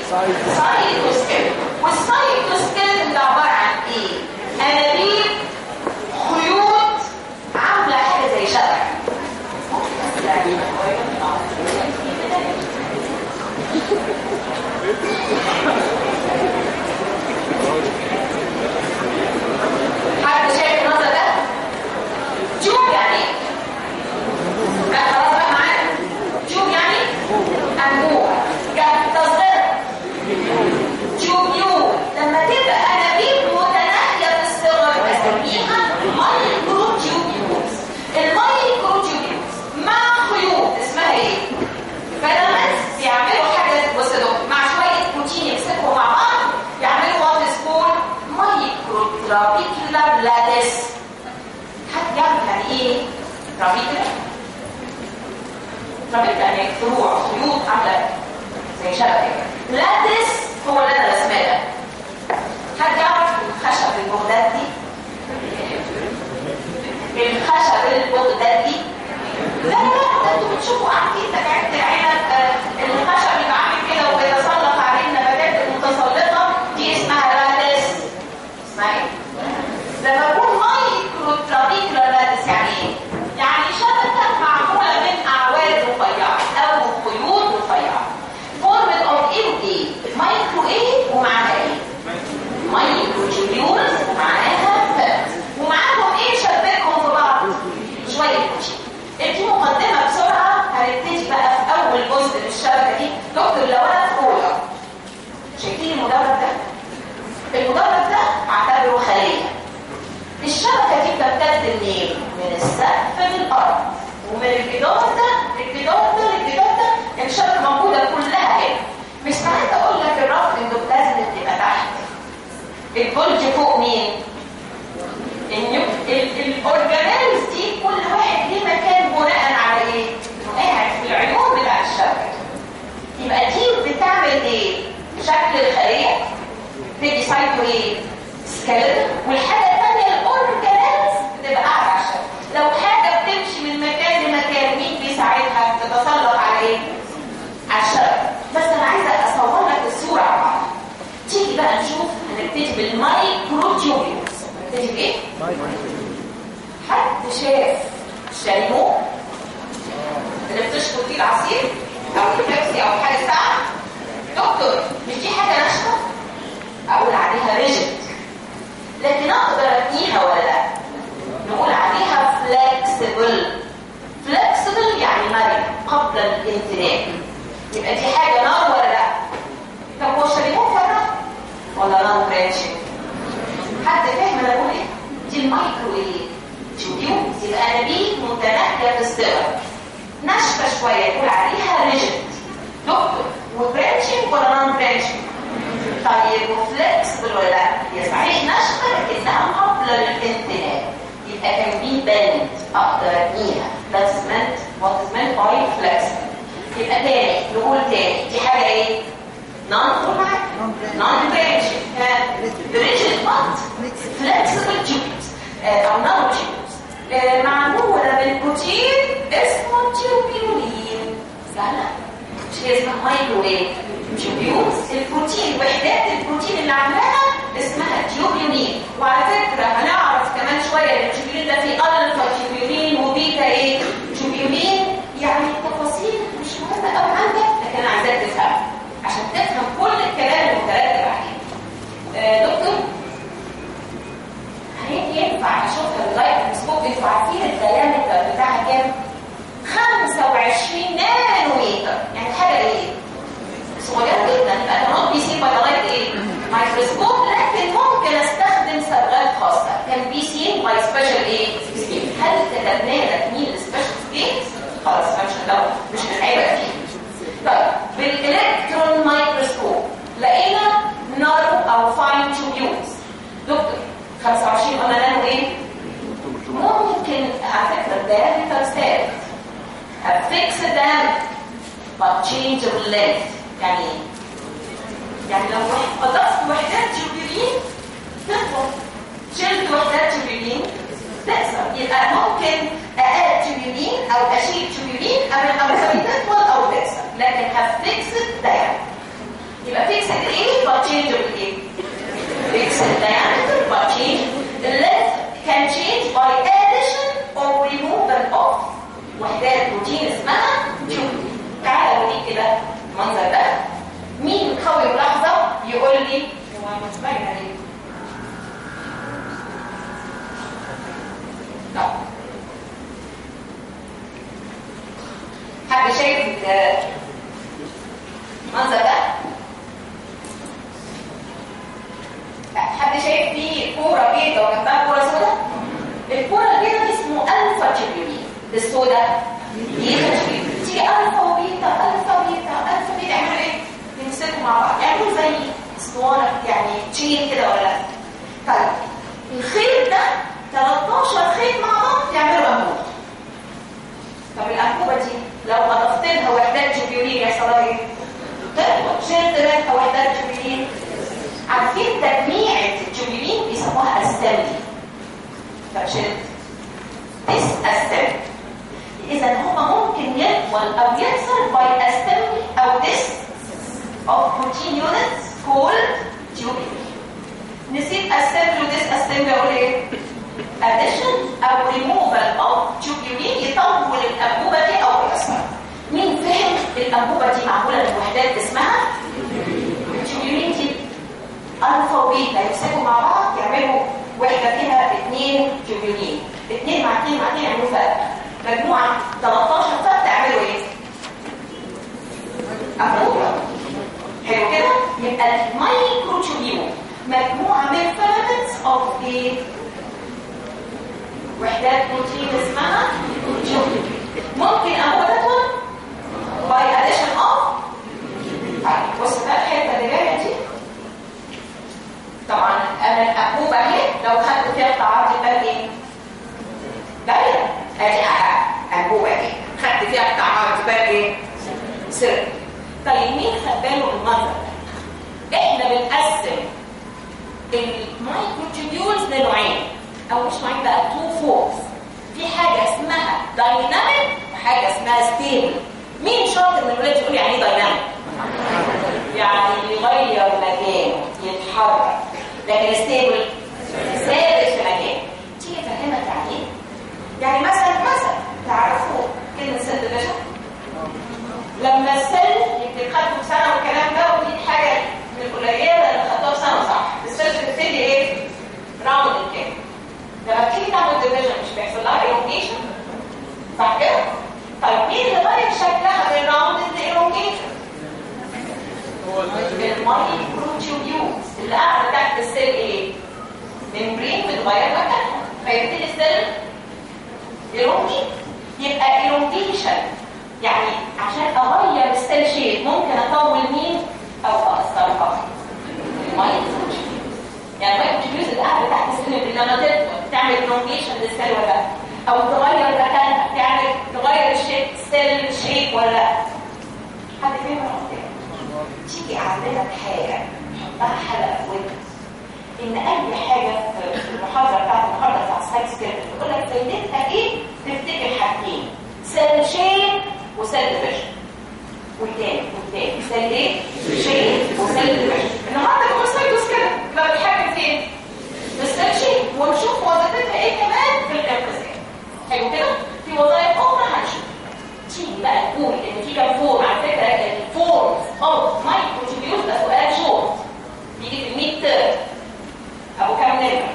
سايتوسكيلتون والسايتوسكيلتون ده عباره عن ايه انابيب خيوط عامله حاجه زي شبكه حد شايف المنظر ده تيوب يعني ايه لا خلاص بقى معانا تيوب يعني انبوبه يعني تصغير تيوبيول لما تبقى انابيب متناهيه في الصغر بسميها مايكرو تيوبيولز المايكرو تيوبيولز مع خيوط اسمها ايه فيلامنتس يعملوا حاجه بص يا دكتور مع شويه بروتين يمسكوا مع بعض يعملوا وات از كول مايكرو ترابيكولار لاتس حد يعرف يعني ايه ترابيكولار ترابيكولار يعني فروع خيوط عامله زي شبكه لاتس هو اللي انا رسماه ده حد يعرف الخشب البغداد دي الخشب البغداد دي لا لا ده انتوا بتشوفوا قاعدين تكعت العنب آه، الخشب يبقى عامل كده وبيتسلق عليه النباتات المتسلقه دي اسمها لاتس اسمها ايه؟ لما اقول مايكرو ترابيكولار لاتس يعني ايه؟ يعني شبكه معموله من اعواد رفيعه او خيوط رفيعه فورمت اوف ايه وايه؟ مايكرو ايه ومعاها ايه؟ مايكرو تيوبيولز ومعاها فات ومعاهم ايه شبكهم في بعض؟ شويه بروتين ادي مقدمه بسرعه هنبتدي بقى في اول جزء من الشبكه دي دكتور لو انا في اولى شايفين المدرج ده؟ المدرج ده اعتبره خليه الشبكه دي بتمتد منين؟ من السقف للارض ومن الجدار ده للجدار ده للجدار ده الشبكه موجوده كلها هنا مش ساعات اقول لك الرف الاندوبلازم تبقى تحت البرج فوق مين؟ النيو- ال- الاورجانيلز دي كل واحد ليه مكان بناء على ايه؟ إنه قاعد في العيون بتاع الشبكه يبقى دي بتعمل ايه؟ شكل الخليه تدي سايتو ايه؟ سكيلتون والحاجه الثانيه الاورجانيلز بتبقى قاعده على الشبكه لو حاجه بتمشي من مكان لمكان مين بيساعدها تتسلق على ايه؟ على الشبكه بس انا عايزه اصور لك الصوره على بعض تيجي بقى نشوف هنبتدي بالمايكرو تيوبيولز هنبتدي بايه؟ حد شاف شاليمو اللي بتشرب فيه العصير او البيبسي او حاجه ساقعه دكتور مش دي حاجه ناشفه اقول عليها ريجيد لكن اقدر اتنيها ولا لا نقول عليها فلكسبل فلكسبل يعني مرن قبل الامتناع يبقى دي حاجه نار ولا لا طب هو الشاليمو فرق ولا نار برانشنج حد فاهم انا بقول ايه دي المايكرو ايه تيوبيولز يبقى انابيب متناهيه في الصغر ناشفه شويه يقول عليها ريجيد دكتور وبرانشنج ولا نون برانشنج طيب وفلكسبل ولا لا هي صحيح ناشفه لكنها قبل الامتناع يبقى كان بي باند اقدر ابنيها that's meant what is meant by flexible يبقى تاني نقول تاني دي حاجه ايه non non branching rigid but flexible tubes آه، او nano tubes آه، معموله من بروتين اسمه تيوبيولين سهله مش هي اسمها مايكروويف تيوبيولز البروتين وحدات البروتين اللي عاملاها اسمها تيوبيولين وعلى فكره هنعرف كمان شويه ان التيوبيولين ده فيه الفا تيوبيولين وبيتا ايه تيوبيولين يعني التفاصيل مش مهمه قوي عندك لكن انا عايزاك تفهم عشان تفهم كل الكلام المترتب عليه آه، دكتور هل ينفع اشوفها باللايت ميكروسكوب انتوا عارفين الديامتر بتاعها كام 25 نانومتر يعني حاجه ايه صغيره جدا يبقى كمان بيصير بيلايت ايه ميكروسكوب لكن ممكن استخدم صبغات خاصه كان بي سي باي سبيشال ايه سكين هل كتبنا لك مين السبيشال سكين خلاص مش هنلو مش هنعيبها فيه طيب بالالكترون مايكروسكوب لقينا نارو او فاين تيوبيولز دكتور 25 قلنا نانو ايه ممكن على فكره الدايمتر ثابت a fixed diameter but change of length يعني ايه؟ يعني لو اضفت وحدات تيوبيولين تطول شلت وحدات تيوبيولين تقصر يبقى ممكن اقل تيوبيولين او اشيل تيوبيولين او او تطول او تقصر لكن have fixed diameter يبقى fixed مش باينه ليه طب حد شايف المنظر ده حد شايف فيه كوره بيضاء وجنبها كوره سوداء الكوره البيضاء دي اسمه الفا تشيبيولين السوداء دي تيجي الفا وبيتا الفا بيتا الفا بيتا يعملوا ايه يمسكوا مع بعض يعملوا زي اسطوانه يعني تشين كده ولا لا طيب الخيط ده 13 خيط مع بعض يعملوا انبوبه طب الانبوبه دي لو اضفت لها وحدات جوبيولين يحصل لها ايه تكبر شلت لها وحدات جوبيولين عارفين تجميعة الجوبيولين بيسموها اسامبلي فشلت ديس اسامبلي اذا هما ممكن يطول او يحصل باي اسامبلي او ديس of protein units called tubulin نسيت assembly وديس assembly اقول ايه addition او removal of tubulin يطول الانبوبه دي او يكسرها مين فهم الانبوبه دي معموله من وحدات اسمها التوبيولين دي الفا وبيتا يمسكوا مع بعض يعملوا وحده فيها اثنين تيوبيولين اثنين مع اثنين مع اثنين يعملوا فرق مجموعه 13 فرق تعملوا ايه انبوبه حلو كده يبقى المايكرو تيوبيول مجموعه من فيلامنتس اوف ايه وحدات بروتين اسمها تيوبيولين ممكن انبوبه تطول باي اديشن اوف طيب بص بقى الحته اللي جايه دي طبعا انا الانبوبه اهي لو خدت فيها قطعات يبقى ايه دايره ادي انبوبه اهي خدت فيها قطعات يبقى ايه سر طيب مين خد باله المنظر ده احنا بنقسم المايكروتوبيولز لنوعين او مش نوعين بقى تو فورمز في حاجه اسمها دايناميك وحاجه اسمها ستيبل مين شاطر من الولاد يقول يعني ايه دايناميك يعني يغير مكانه يتحرك لكن ستيبل ثابت في مكانه تيجي افهمك يعني ايه يعني مثلا مثلا تعرفوا كلمه سيل ديفيجن لما السيل يمكن خدته في سنه والكلام ده ودي حاجه من القليله اللي خدتوها في سنه صح السيل بتبتدي ايه راوند كده لما تيجي تعمل ديفيجن مش بيحصل لها ايروجيشن صح كده طيب مين اللي غير شكلها من راوند الايروجيشن المايكروتيوبيولز اللي قاعده تحت السيل ايه ممبرين بتغير مكانها فيبتدي السيل يرومي يبقى ايروجيشن يعني عشان اغير السيل شيب ممكن اطول مين او اقصرها المايكروتيوبيولز يعني المايكروتيوبيولز اللي قاعده تحت السيل لما تكبر تعمل ايروجيشن للسيل ولا لا او تغير مكانها تعمل تغير الشيب سيل شيب ولا لا حد فين ولا تيجي اعملك حاجه نحطها حلقه في ودنك ان اي حاجه في المحاضره بتاعت المحاضره بتاعت السايكس كيرف بتقول لك فايدتها ايه تفتكر حاجتين سيل شيب وسيل ديفيجن والتاني والتاني سيل ايه شيب وسيل ديفيجن النهارده بنقول سايكوس كده يبقى بنتحكم فين في السيل شيب ونشوف وظيفتها ايه كمان في الانقسام حلو كده في وظائف اخرى هنشوف تيجي بقى نقول ان في كام فورم على فكره الفورمز اوف مايكروتيبيولز ده سؤال شورت بيجي في الميد تيرم ابو كام نمره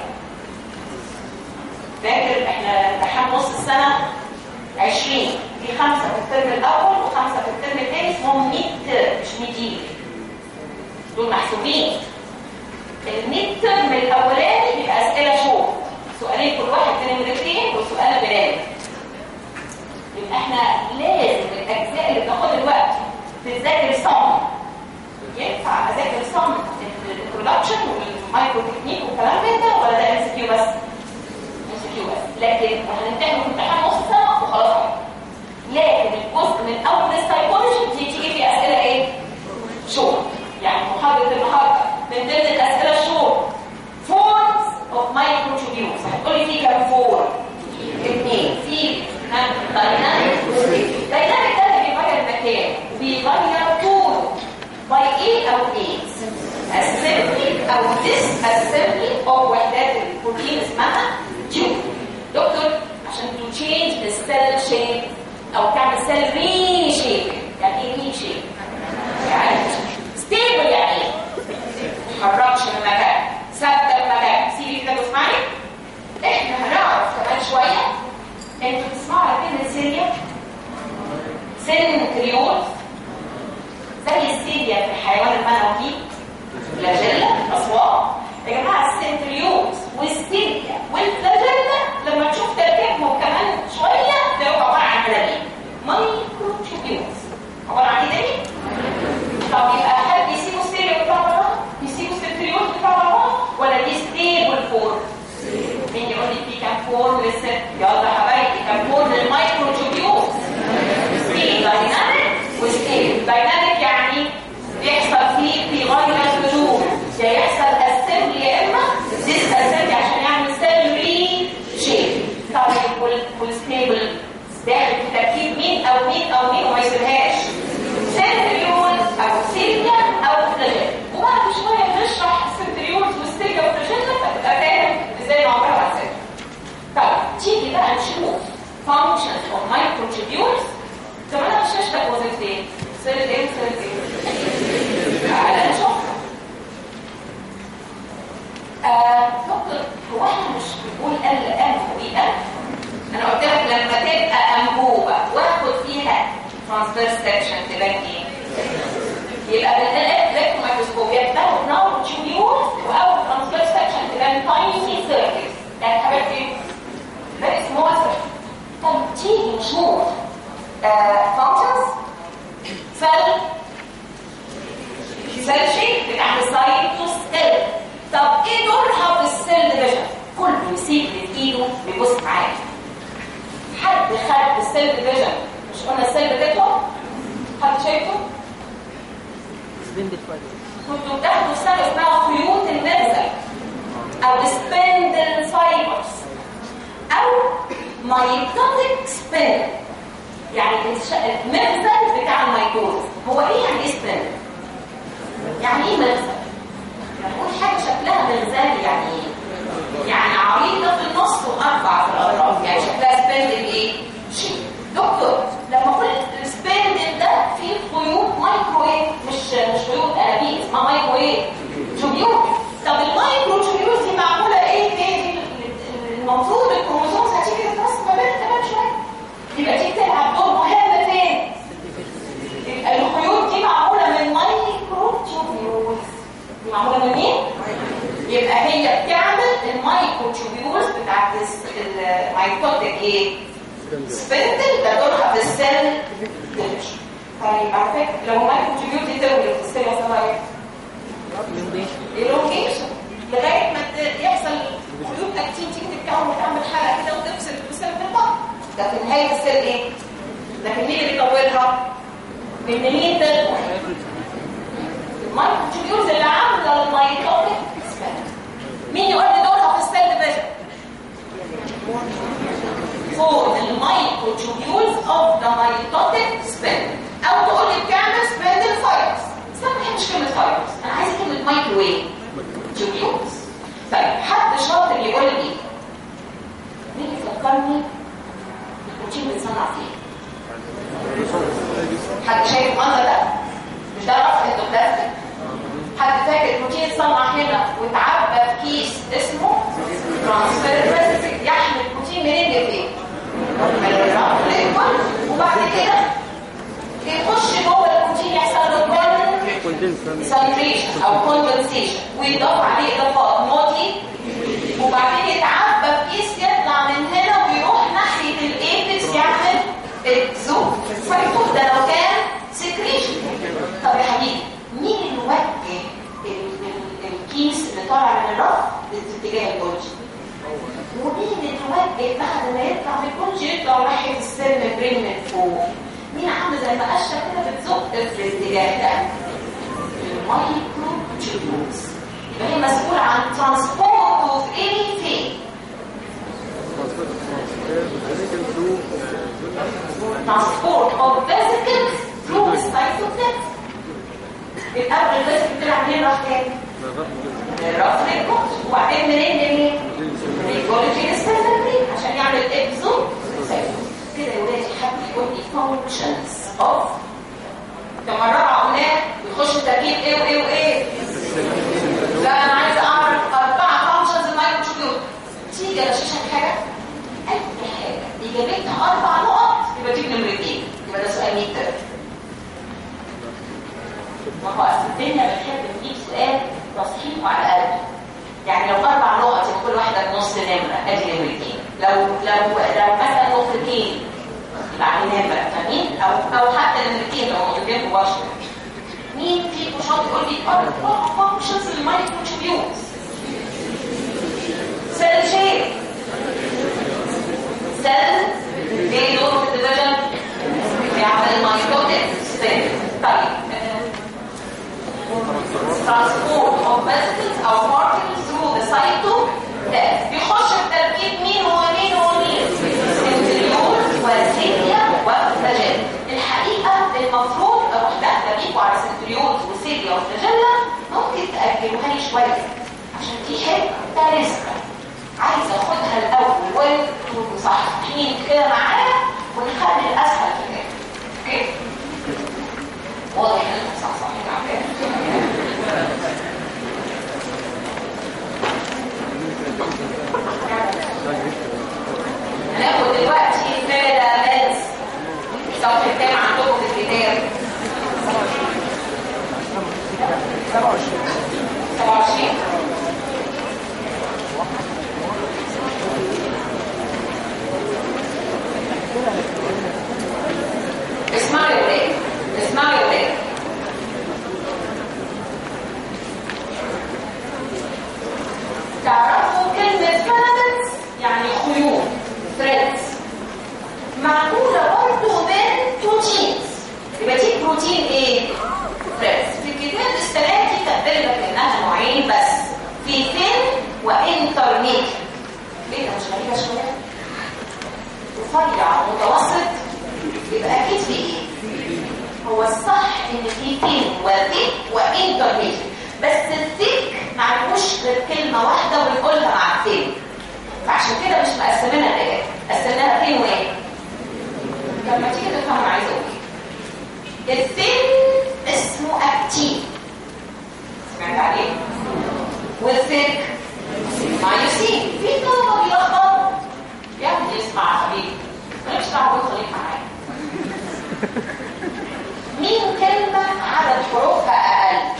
فاكر احنا امتحان نص السنه 20 في خمسه في الترم الاول وخمسه في الترم الثاني اسمهم ميد تيرم مش ميديل دول محسوبين الميد تيرم الاولاني بيبقى اسئله شورت سؤالين كل واحد من نمرتين والسؤال بلاد يبقى احنا لازم الاجزاء اللي بتاخد الوقت تذاكر صم ينفع اذاكر صم البرودكشن والمايكرو تكنيك والكلام ده ولا ده ام سي كيو بس ام سي كيو بس لكن هنمتحن في امتحان نص سنه وخلاص لكن الجزء من اول السايكولوجي دي تيجي في اسئله ايه شور يعني محاضره النهارده من ضمن الاسئله الشور فورمز اوف مايكرو تيوبيولز هتقولي في كام فورم اثنين في دايناميك دايناميك ده اللي بيغير المكان وبيغير طوله باي ايه او ايه اسمبلي او ديس اسمبلي او وحدات البروتين اسمها تيوب دكتور عشان تو تشينج السيل شيب او تعمل سيل ري شيب يعني ايه ري شيب يعني ستيبل يعني ايه ما تتحركش من مكانها سنتريول زي السيليا في الحيوان المنوي فلاجيلا اصوات يا جماعه السنتريوز والسيليا والفلاجيلا لما تشوف تركيبهم كمان شويه تلاقوا عباره عن منابيب مايكرو تيوبيوز عباره عن ايه تاني؟ طب يبقى حد يسيبوا السيليا ويطلع براها؟ يسيبوا السنتريوز ويطلع براها؟ ولا دي ستيبل فورم؟ مين يقول لي في كام فورم لسه؟ يلا يا حبايبي كام فورم للمايكرو تيوبيوز؟ ستيل دايناميك وستيل دايناميك يعني بيحصل فيه بيغير لون يا يحصل اسمبلي يا اما ديس اسمبلي عشان يعمل سيل ري شيب طيب والستيبل داخل في تركيب مين او مين او مين وما يسيبهاش سنتريول او سيليا او فلاجيلا وبعد شويه نشرح السنتريولز والسيليا والفلاجيلا فتبقى فاهم ازاي نعبر عن السيليا طيب تيجي بقى نشوف functions of microtubules طب انا مش هشتغل وظيفتين سيلة ايه وسيلة ايه تعالى نشوفها آه دكتور هو احنا مش بنقول ال ام واي ام انا قلت لك لما تبقى انبوبه واخد فيها ترانسفيرس سكشن تلاقي ايه يبقى بالالكتريك مايكروسكوب يفتحوا نور تيوبيول او ترانسفيرس سكشن تلاقي تايني سيركلز يعني حاجات ايه فيري سمول طب تيجي نشوف فانكشنز سيل سيل شيب بتاع السايتوسكيل طب ايه دورها في السيل ديفيجن كله يسيب في ايده بيبص معايا حد خد السيل ديفيجن مش قلنا السيل بتطلع حد شايفه كنتوا بتاخدوا سنه اسمها خيوط النرزل او سبندل فايبرز او مايكوتيك سبندل يعني المغزل بتاع الميكروز هو ايه يعني ايه سبندل يعني ايه مغزل نقول حاجه شكلها مغزل يعني ايه يعني عريضه في النص واربع في الاطراف يعني شكلها سبندل ايه شيء دكتور لما اقول السبندل ده فيه خيوط مايكرويف مش مش خيوط انابيب اسمها مايكرويف تيوبيول طب المايكرو تيوبيول دي معموله ايه ايه المفروض الكروموسومز هتيجي تترسم ما بين كمان شويه يبقى دي بتلعب دور مهم فين يبقى الخيوط دي معموله من مايكرو تيوبيولز دي معموله من مين يبقى هي بتعمل المايكرو تيوبيولز بتاعت المايكوتيك ايه سبندل ده دورها في السيل ديفيجن طيب على فكره لو مايكرو تيوبيول دي تولد في السيل يحصل ايه elongation لغايه ما يحصل خيوط اكتين تيجي تتكون وتعمل حلقه كده وتفصل السيل من بعض ده في نهايه السيل ايه لكن مين اللي بيطولها من مين تطلع المايكروتيبيولز اللي عامله المايكروتيك مين يقول لي دورها في السيل ديفيجن فور المايكروتيبيولز اوف ذا مايكروتيك سبين او تقول لي بتعمل سبين الفايروس بس انا ما بحبش كلمه فايروس انا عايز كلمه مايكروويف تيبيولز طيب حد شاطر يقول لي مين يفكرني البروتين بيتصنع فيه حد شايف المنظر ده مش ده رفع اندوبلازميك حد فاكر البروتين اتصنع هنا واتعبى في كيس اسمه ترانسفير يحمل البروتين منين لفين من الرفع وبعد كده يخش جوه البروتين يحصل له كونسنتريشن او كوندنسيشن ويضاف عليه اضافات موتي وبعدين يتعبى في كيس يطلع من هنا ويروح ناحيه الايبكس يعمل اكزو فيفوت ده لو كان سكريشن طب يا حبيبي مين اللي وجه الكيس اللي طالع من الرف باتجاه البولج ومين اللي توجه بعد ما يطلع من البولج يطلع ناحيه السيل برين من فوق مين عامل زي ما قشه كده بتزق في الاتجاه ده المايكرو تيوبولز يبقى هي مسؤوله عن ترانسبورت اوف anything transport of vesicles through the cytoplasm الأول الفيسكل طلع منين راح تاني؟ الراس للكوت وبعدين منين لمين؟ من الجولجي للسيلفرين عشان يعمل اكزو كده يا ولادي حد يقول لي functions of كما الرابعة قلنا يخش تركيب ايه وايه وايه؟ لا انا عايزه اعرف اربعة functions المايكروتيوب تيجي غششك حاجة؟ اي حاجة اجابتها اربع نقط يبقى تجيب نمرتين يبقى ده سؤال 100 نمره ادي نمرتين لو لو لو مثلا نقطتين يبقى عليه نمره فاهمين او او حتى نمرتين لو نقطتين مباشره مين فيكم شاطر يقول لي اه فانكشنز المايكروتوبيوز سيل شيب سيل ليه دور في الديفيجن بيعمل مايكروتيك سيل طيب transport of vesicles or particles through the cytoplasm بيخش التركيب مين ومين ومين سنتريول وسيليا وفلاجيلا الحقيقة المفروض اروح داخله بيكوا على سنتريول وسيليا وفلاجيلا ممكن تأجلوها لي شوية عشان دي حتة رزقة عايزة اخدها الاول وانتوا مصححين كده معايا ونخلي الاسهل في كده اوكي واضح ان انتوا مصحصحين على كده هناخد دلوقتي فيلامنتس صفحة كام عندكم في الكتاب؟ 27 اسمعوا يا ولاد اسمعوا يا ولاد تعرفوا كلمة filaments يعني خيوط threads معمولة برضه من بروتينز يبقى دي بروتين ايه؟ threads في الكتاب السنة دي كاتبين لك انها نوعين بس في thin وانترميت ايه ده مش غريبة شوية؟ رفيع متوسط يبقى اكيد في ايه؟ هو الصح ان في thin وثيك وانترميت بس الثيك ما عندوش غير كلمه واحده ونقولها مع الثين فعشان كده مش مقسمينها ايه قسمناها فين وايه لما تيجي تفهم انا عايزه اقول ايه الثين اسمه اكتين سمعت عليه والثيك مايوسين في طلبه بيلخبطوا يا ابني اسمع يا حبيبي مالكش دعوه خليك معايا مين كلمه عدد حروفها اقل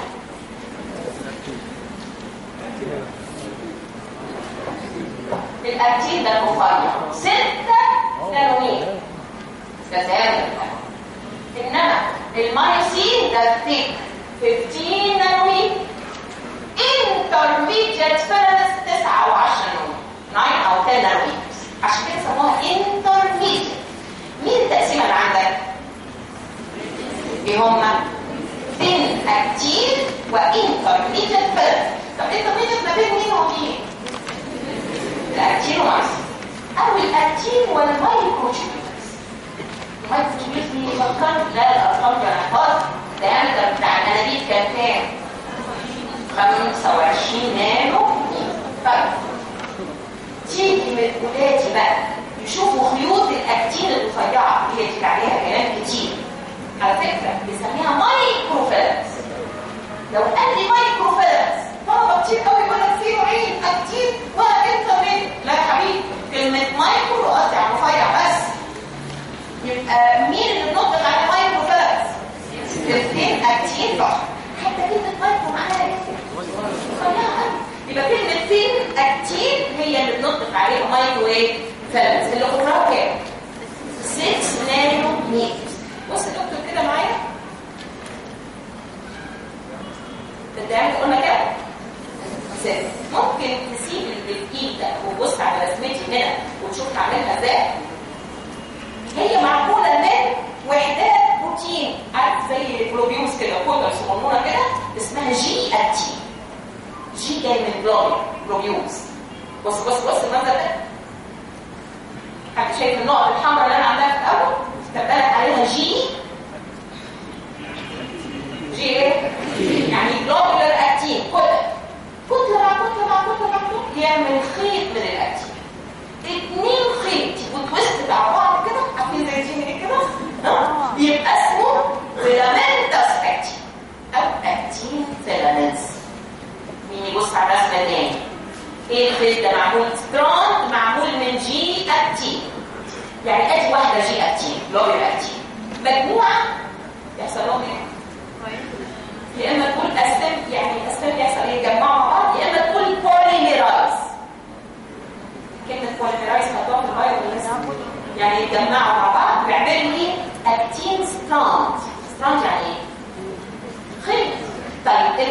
الأكتين ده رفيع ستة نانومير ده زيادة إنما المايوسين ده ثيك 15 نانومير intermediate فيرنس 9 و 10 نانومير 9 أو 10 نانومير عشان كده سموها intermediate مين التقسيمة اللي عندك؟ ايه هما؟ thin actin وintermediate فيرنس طب intermediate ما بين مين ومين؟ الاكتين ومايسين او الاكتين والمايكروتيوبيولز المايكروتيوبيولز دي فكرت لا الارقام دي انا فاضي الديامتر بتاع الانابيب كان كام 25 نانو طيب تيجي من ولادي بقى يشوفوا خيوط الاكتين الرفيعه اللي هي عليها كلام كتير على فكره بنسميها مايكروفيلمز لو قال لي مايكروفيلمز طلبه كتير قوي يقول لك في نوعين اكتين وانترميت لا يا حبيبي كلمه مايكرو قصدي على رفيع بس يبقى مين اللي بنطلق على مايكرو فيلمز الاثنين اكتين صح حتى كلمه مايكرو معناها ايه يبقى كلمه فين اكتين هي اللي بنطلق عليها مايكرو ايه فيلمز اللي قطرها كام 6 نانو متر بص يا دكتور كده معايا الدعم قلنا كده ست ممكن تسيب اللي في ايدك وتبص على رسمتي هنا وتشوف هعملها ازاي هي معموله من وحدات بروتين عارف زي جلوبيوس كده كتله صغنونه كده اسمها جي التي جي جاي من جلوبي جلوبيوس بص بص بص المنظر ده حد شايف النقط الحمراء اللي انا عندها في الاول تبقى عليها جي جي ايه؟ يعني جلوبولار اكتين كتله كتله مع كتله مع كتله مع كتله يعمل خيط من الاكتين اتنين خيط يبقوا تويست مع بعض كده عارفين زي دي كده ها يبقى اسمه فيلامنتس اكتين او اكتين فيلامنتس مين يبص على الرسمه تاني ايه الخيط ده معمول سترونج معمول من جي اكتين يعني ادي واحده جي اكتين لوبي اكتين مجموعه يحصل لهم ايه؟ يا اما تقول اسم يعني اسم يحصل ايه يجمعوا مع بعض يا اما تقول بوليميرايز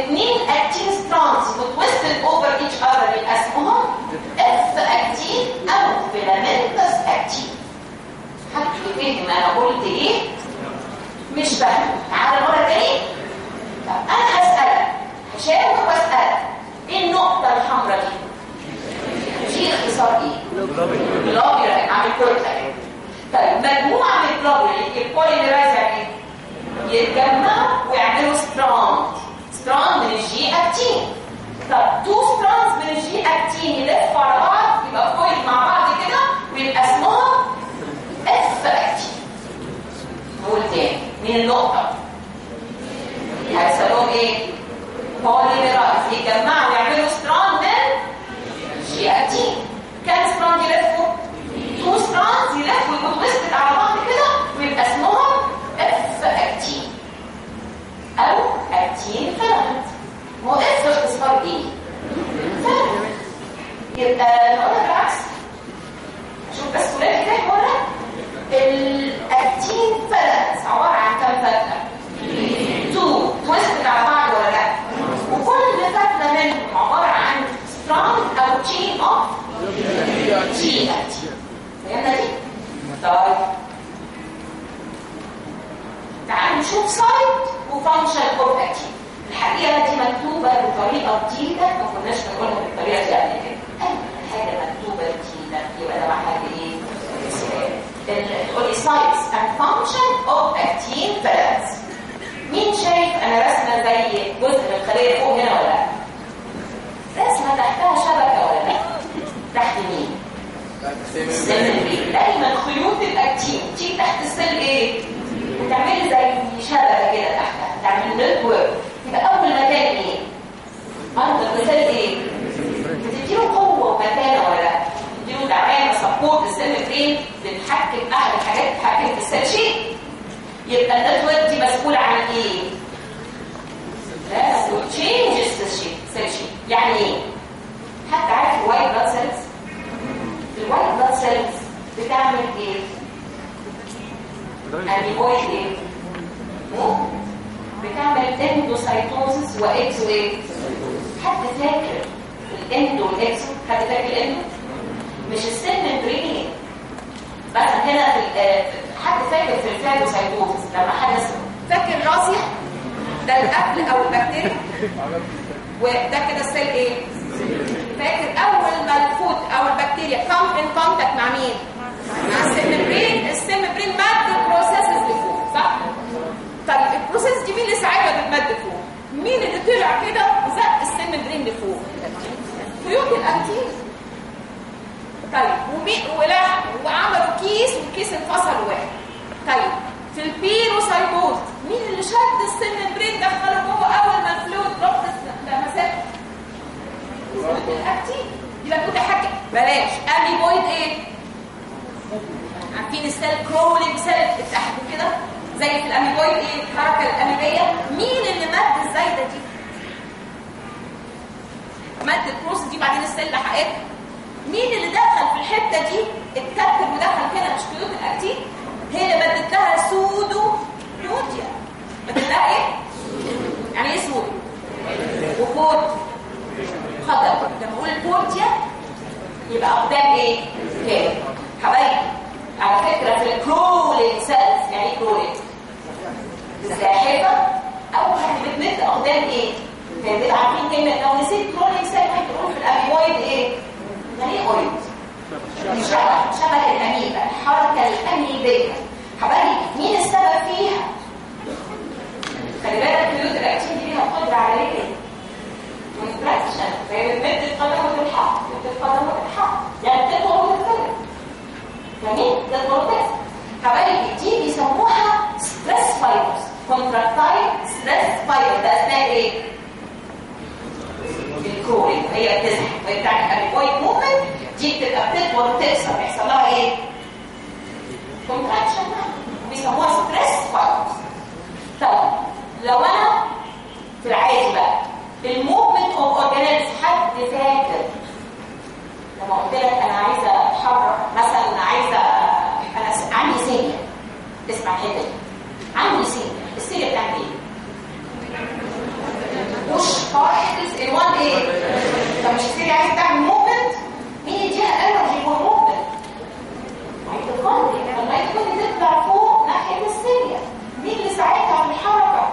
اثنين اكتين سترونز وتويستد اوفر ايتش اذر يبقى اسمهم اف اكتين او فيلامنتس اكتين حد يفهم انا قلت ايه مش فاهم تعالى مره تاني طب انا هسالك هشاور واسالك ايه النقطه الحمراء دي دي اختصار ايه جلوبيولار عامل كتله طيب مجموعه من الجلوبيولار البوليمرايز يعني ايه يتجمعوا ويعملوا ستراند ستراند من الجي اكتين طب تو ستراندز من الجي اكتين يلفوا على بعض يبقى كويل مع بعض كده ويبقى اسمهم اف اكتين نقول تاني من النقطه هيسموهم ايه بوليمرايز يتجمعوا ويعملوا ستراند من جي اكتين كام ستراند يلفوا تو ستراندز يلفوا يبقوا تويستد على بعض كده ويبقى اسمهم اف اكتين او اكتين فيلامنت هو اف اختصار ايه فيلامنت يبقى نقولها بالعكس شوف بس ولاد كده هنا الاكتين فيلامنت عباره عن كام فتله تو تويستد على بعض ولا لا وكل فتله منهم عباره عن سترونج او تشين اوف جي اكتين فهمنا دي طيب تعالوا نشوف سايت وفانكشن اوف اكتيف الحقيقه دي مكتوبه بطريقه جديده ما كناش بنقولها بالطريقه دي قبل كده اي حاجه مكتوبه جديده يبقى ده معناها ايه تقول لي سايتس اند فانكشن اوف اكتين فيلامنتس مين شايف انا رسمه زي جزء من الخليه فوق هنا ولا لا رسمه تحتها شبكه ولا لا تحت مين السيل دايما خيوط الاكتين تيجي تحت السيل ايه وتعملي زي شبكه كده تحتها تعمل نتورك يبقى اول مكان ايه اندر السيل ايه بتديله قوه ومكانه ولا لا بتديله دعامه سبورت السيل برين بتحكم احد الحاجات بتحكم في السيل شيء يبقى النتورك دي مسؤوله عن ايه لا تشينجز السيل شيء يعني ايه حد عارف الوايت بلاد سيلز الوايت بلاد سيلز بتعمل ايه انيبويد ايه بتعمل اندوسايتوزس واكس وايه حد فاكر الاندو والاكس حد فاكر الاندو مش السن ممبرين بس هنا في حد فاكر في الفاجوسايتوزس لما حدث فاكر راسي ده الاكل او البكتيريا وده كده السيل ايه فاكر اول ما الفود او البكتيريا كم ان كونتاكت مع مين مع السيل برين السيل برين مد البروسيسز لفوق صح طيب البروسيس دي مين اللي ساعتها بتمد فوق مين اللي طلع كده وزق السيل برين لفوق خيوط الاكتين طيب ومين ولا وعملوا كيس والكيس انفصل واحد طيب في البيروسايتوز مين اللي شد السن برين دخله جوه اول ما الفلويد ضغط لمسات الاكتين يبقى متحكم بلاش اميبويد ايه عارفين السيل كرولينج سيل بتاعته كده زي في الاميبويد ايه الحركه الاميبيه مين اللي مد الزايده دي مد البروسس دي بعدين السيل لحقتها مين اللي دخل في الحته دي اتكتب ودخل هنا مش خيوط الاكتين هي اللي مدت لها سودو نوتيا مدت لها ايه يعني ايه سودو وفوت خضر لما اقول بورتيا يبقى قدام ايه كام حبايبي على فكره في الكرولينج سيلز يعني ايه كرولينج الزاحفه اول حاجه بتمد قدام ايه كانت عارفين كلمه لو نسيت كرولينج سيل هتقول في الاميبويد ايه يعني ايه اويد شبه شبه الاميبا الحركه الاميبيه حبايبي مين السبب فيها خلي بالك الكيوت الاكتين دي ليها قدره على ايه كونتراكشن فهي بتمد القدم وتلحق بتمد القدم وتلحق يعني تطول وتتكلم جميل ده البروتكس حبايبي دي بيسموها ستريس فايبرز كونتراكتايل ستريس فايبر ده اسمها ايه الكرولينج هي بتزحف وهي بتاعت الاميبويد موفمنت دي بتبقى بتطول وتكسر بيحصل لها ايه كونتراكشن بيسموها ستريس فايبرز طب لو انا في العادي بقى الموفمنت اوف اورجانيزم حد فاكر لما قلت لك انا عايزه اتحرك مثلا انا عايزه انا عندي سيليا اسمع الحته دي عندي سيليا السيليا بتعمل ايه؟ مش الماجستير عايز تعمل موفمنت مين يديها انرجي فور موفمنت ميتوكوندريا الميتوكوندريا تطلع فوق ناحيه السيليا مين اللي ساعدها في الحركه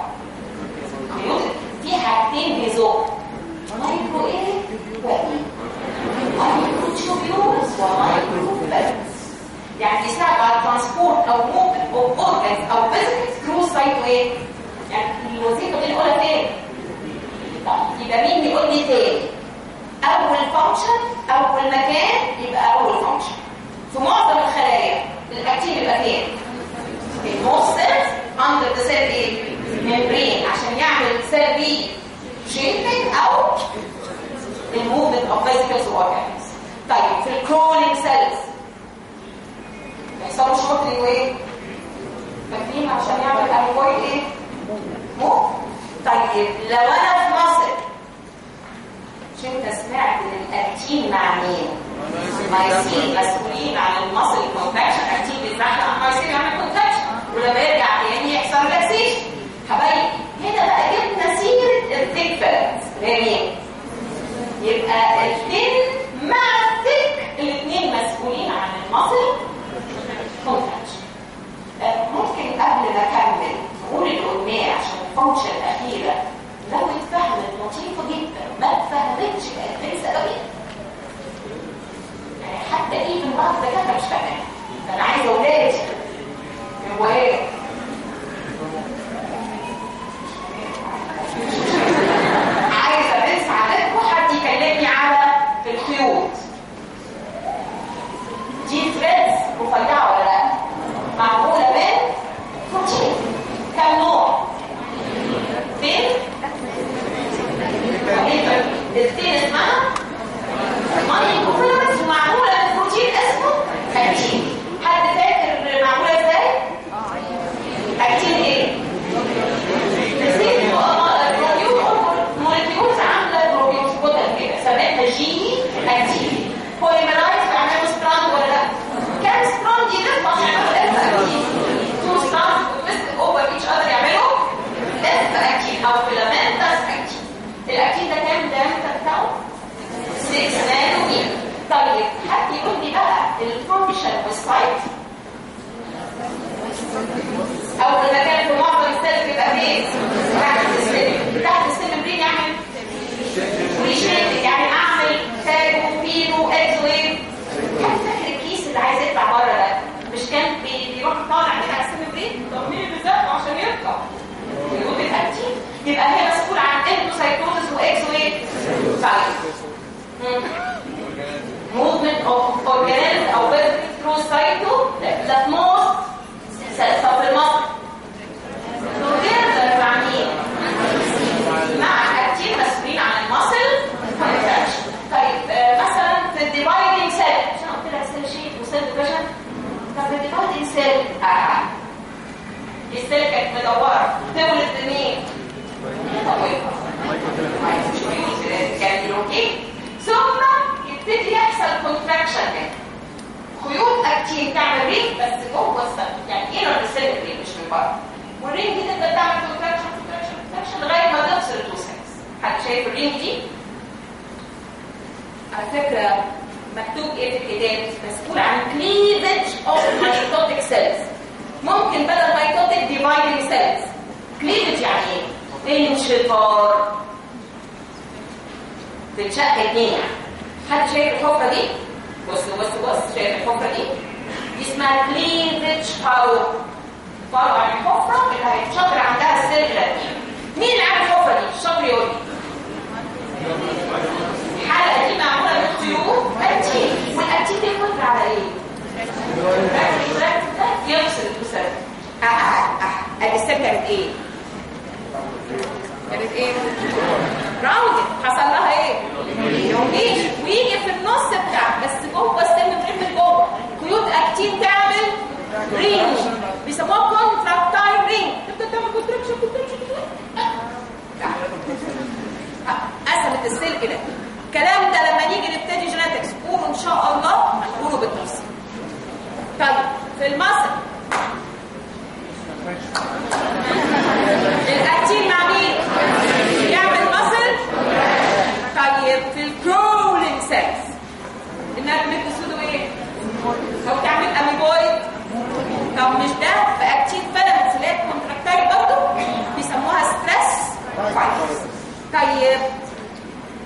في حاجتين بيزق مايكرو ايه وايه مايكرو تيوبيولز ومايكرو فيلمز يعني بيساعد على الترانسبورت او موفمنت اوف اورجانز او فيزيكس ثرو سايت وايه يعني الوظيفه دي الاولى فين طيب يبقى مين يقول لي تاني اول فانكشن اول مكان يبقى اول فانكشن في معظم الخلايا الاكتين يبقى فين في الموست سيلز اندر ذا سيل ايه ممبرين عشان يعمل سيل بي شيبنج او الموفمنت اوف فيزيكلز واورجانز طيب في الكرولينج سيلز بيحصلوا شوتري وايه فاكرين عشان يعمل اميبويد ايه مو طيب لو انا في مصر مش انت سمعت ان الاكتين مع مين مايسين مسؤولين عن المصل كونتاكشن اكتين بيتبعت عن مايسين يعمل كونتاكشن ولما يرجع تاني يحصل ريلاكسيشن حبايبي هنا بقى جبنا سيره الثيك فيلمز هي مين يبقى التين مع الثيك الاثنين مسؤولين عن المصل كونتاكشن ممكن قبل ما اكمل نقول الاغنيه عشان الفانكشن الاخيره لو اتفهمت لطيفه جدا ما اتفهمتش بقت تنسى قوي يعني حتى ايه في بعض الدكاتره مش فاهمه انا عايزه اولادي هو ايه عايزه بنت عادتكم حد يكلمني على الخيوط دي ثريدز رفيعه ولا لا معموله من بروتين كم نوع فين الثين اسمها ماني كوفيرنس ومعموله من بروتين اسمه اكتين حد فاكر معموله ازاي اكتين ايه مولكيولز عامله بروبيوز كتل كده سميتها جي اكتين بوليمرايز بيعملوا ستراند ولا لا كام ستراند يلف عشان يعملوا اف اكتين تو ستراند وتويست اوفر ايتش اذر يعملوا اف اكتين او فيلامنتس اكتين الاكتين ده كام الدايمتر بتاعه 6 نانومتر طيب حد يقول لي بقى الفانكشن والسايت اول مكان في معظم السيل بيبقى فين تحت السيل تحت السيل برين يعمل ريشيك يعني اعمل تاجو بينو اكس ويف حد فاكر الكيس اللي عايز يطلع بره ده مش كان بي- بيروح طالع من على السيل برين طب مين اللي بيزقه عشان يطلع يقول الاكتين يبقى هي مسؤول عن اندوسايتوزس واكس ويف طيب movement of organelles او basically through cyto that most cells of the muscle together مع مين؟ مع اكتين مسؤولين عن المسل contraction طيب آه، مثلا في الديفايدنج سيل عشان قلت لك سيل شيت وسيل ديفيجن طب الديفايدنج سيل اه السيل كانت مدوره تولد بمين؟ كان اوكي ثم يبتدي يحصل كونتراكشن هنا خيوط اكتين تعمل رينج بس جوه السيل يعني ايه السيل رينج مش من بره والرينج دي تبدا تعمل كونتراكشن كونتراكشن كونتراكشن لغايه ما تفصل تو سيلز حد شايف الرينج دي على فكره مكتوب ايه في الكتاب مسؤول عن كليفج اوف مايتوتيك سيلز ممكن بدل مايتوتيك ديفايدنج سيلز كليفج يعني ايه انشطار تنشق اتنين يعني حد شايف الحفره دي بص بص بص شايف الحفره دي دي اسمها كليفج فارو فارو يعني الحفره اللي هيتشطر عندها السيل الاتنين مين اللي عارف الحفره دي الشطر يقول لي الحلقه دي معموله من خيوط اكتين والاكتين دي بتقدر على ايه ركز ركز يفصل الجسد اه اه اه ادي السيل كانت ايه كانت ايه راوند حصل لها ايه يوميش ويجي في النص بتاع بس جوه السن من جوه خيوط اكتين تعمل رينج بيسموها كونتراكتايل رينج تبدا تعمل كونتراكشن كونتراكشن قسمت السلك ده الكلام ده لما نيجي نبتدي جيناتكس قولوا ان شاء الله هنقوله بالتفصيل طيب في المصل الاكتين مع مين يعمل مصل طيب في الكرو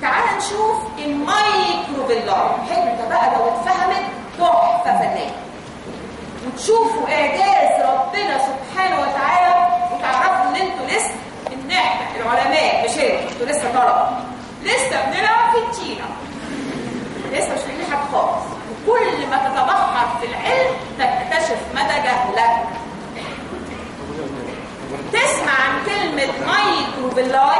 تعال نشوف المايكروفيلاي حته بقى لو اتفهمت تحفه فنيه وتشوفوا اعجاز ربنا سبحانه وتعالى وتعرفوا ان انتوا لسه ان احنا العلماء مش انتوا انتوا لسه طلبه لسه بنلعب في التينه لسه مش فاهمين حاجه خالص وكل ما تتبحر في العلم تكتشف مدى جهلك تسمع عن كلمة مايكروفيلاي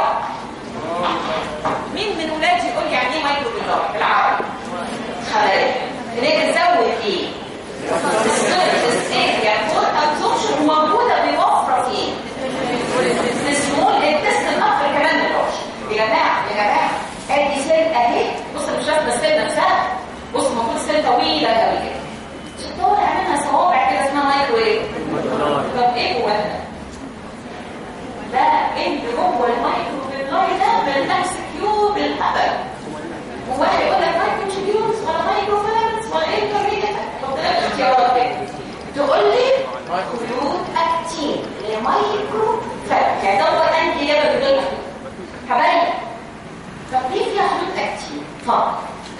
مين من ولادي يقول لي يعني ايه مايكروفيلاي بالعربي خلاص هناك تزود ايه؟ السيرفس اريا فور ابزوربشن موجوده بوفره فين؟ في السمول انتستين اكتر كمان من الوش يا جماعه يا جماعه ادي سيل اهي بص مش شايف السيل نفسها بص المفروض السيل طويله قوي كده عشان طالع منها صوابع كده اسمها مايكرو ايه؟ طب ايه جواها؟ ده انت جوه المايكرو فيلاي ده بالنفس كيوب الهبل وواحد يقول لك مايكرو تشيبيوز ولا مايكرو فيلامنتس ولا انترميديت حط لك اختيارات كده تقول لي خيوط اكتين لمايكرو فيلامنتس يعني دور انت اجابه بدون حبايبي طب ليه فيها خيوط اكتين؟ فقط